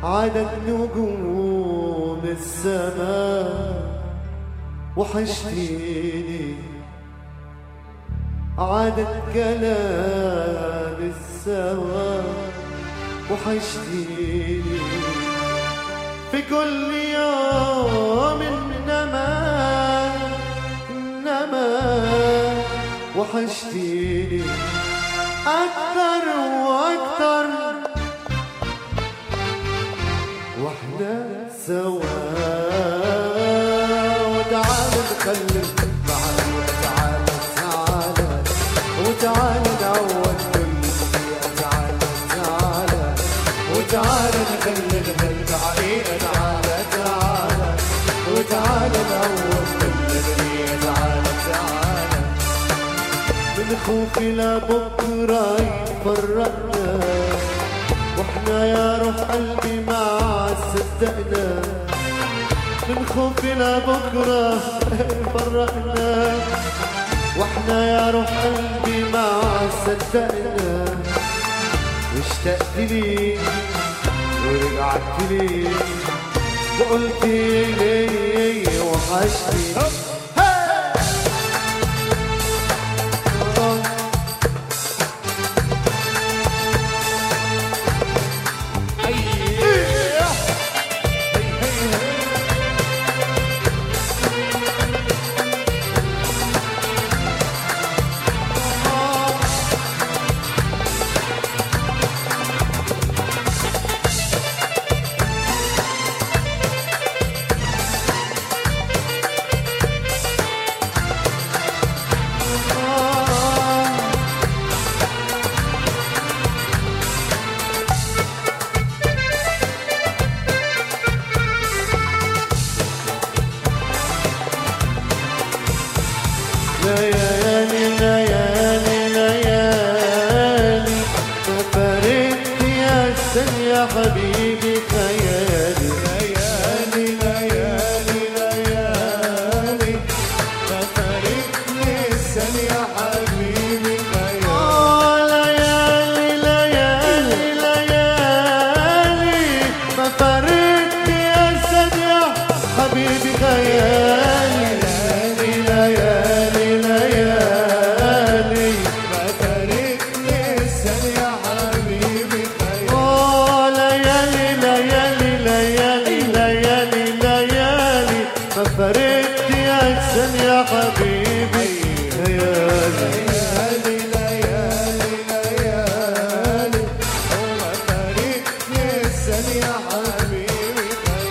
عدد نجوم السماء وحشتيني عدد كلام السوا وحشتيني في كل يوم انما انما وحشتيني اكتر واكتر واحنا سوا وتعال نخلي معانا وتعال تعال وتعال نعوض كل دقيقة تعال تعال وتعال نخلي الهلب حقيقة تعال تعال وتعال نعوض كل دقيقة تعال تعال من خوفي لبكرة يفرقنا واحنا يا روح قلبي ما صدقنا من خوفي لبكرة فرقنا واحنا يا روح قلبي ما صدقنا واشتقت لي ورجعت لي وقلت لي وحشتي ليالي ليالي ليالي ما فرقت يا سن يا حبيبي خيالي ليالي ليالي ليالي ما فرقت لسن يا حبيبي خيالي ليالي ليالي ليالي ما فرقت يا سن يا حبيبي خيالي ليالي ليالي ليالي ما فرقني السن يا حبيبي خيالي ليالي ليالي ليالي ليالي ليالي ما فرقت يا سن يا حبيبي خيالي ليالي ليالي ليالي وما فرقني السن يا حبيبي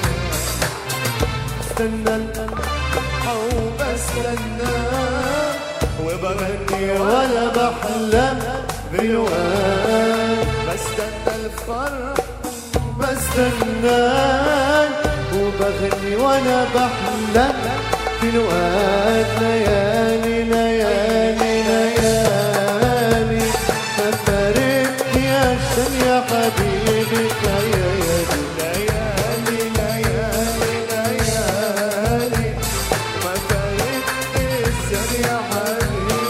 استنى او بستنى وبغني ولا بحلم بالوقت بستنى الفرح بستنى وبغني وانا بحلم بالوقت ليالي ليالي ليالي ما فرقت يا شم يا حبيبي ليالي ليالي ليالي ليالي ما فرقت السن يا حبيبي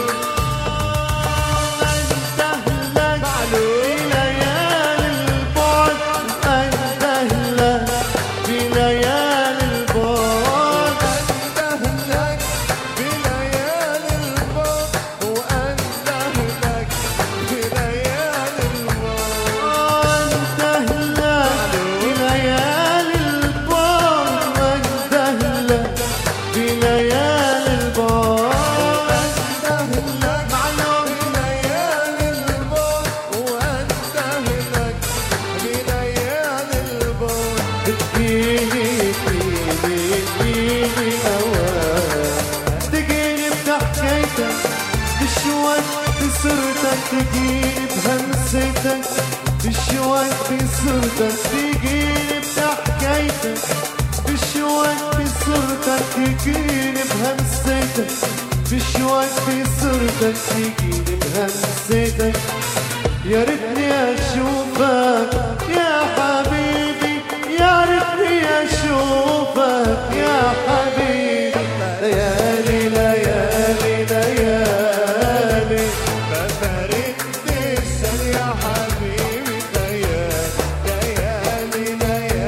انتهلك في ليالي البعد انتهلك في ليالي البعد انتهلك في ليالي البعد وانتهلك في ليالي البعد انتهلك في ليالي البعد وانتهلك في ليالي البعد انتهلك معلوم في ليالي البعد وانتهلك في ليالي البعد تجيني تجيني تجيني اوان تجيني بحكايتك بشوك بصورتك تجيني بهمستك بشوك بصورتك تجيني بحكايتك بشوك بصورتك تجيني بهمستك بشوك بصورتك تجيني بهمستك يا ريتني اشوفك يا حبيبي يا ريتني اشوفك يا حبيبي ليالي ليالي ليالي ما فرقت السن يا حبيبي ليالي ليالي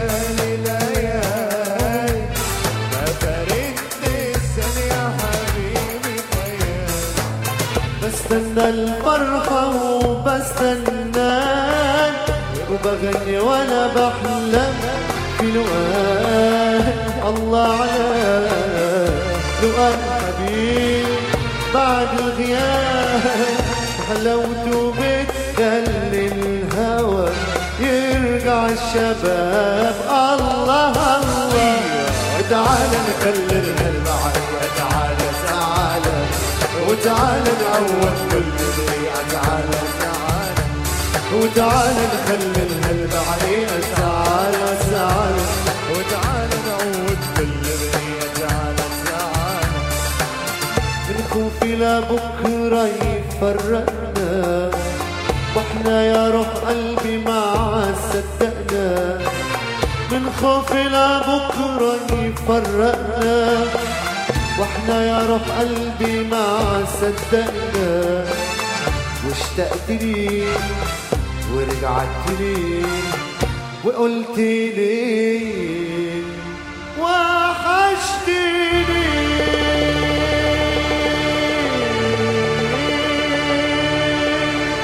بستنى الفرحة وبستناك وبغني وانا بحلم في لقاك الله على لقاك حبيب بعد الغياب حلوته بتخلي الهوى يرجع الشباب الله الله تعال نكلم المعية تعال تعال وتعال نعوض كل شيء تعال تعال وتعال نخلي المعية تعال تعال وتعال نعوض كل شيء تعال تعال من خوفي لبكرة يفرقنا واحنا يا روح قلبي ما صدقنا من خوفي لبكرة يفرقنا واحنا يا روح قلبي ما صدقنا واشتقت لي ورجعت لي وقلت لي وحشتني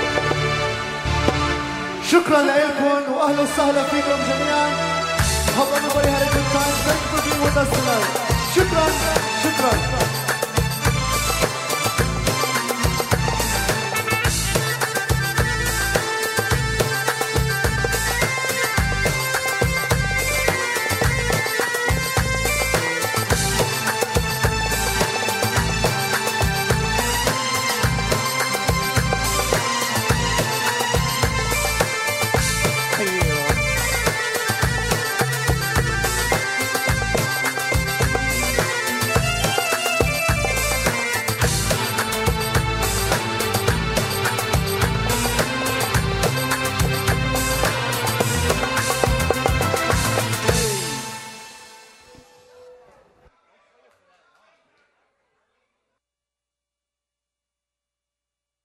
شكرا لكم واهلا وسهلا فيكم جميعا hope everybody had a good time thank you for being with us tonight شكرا شكرا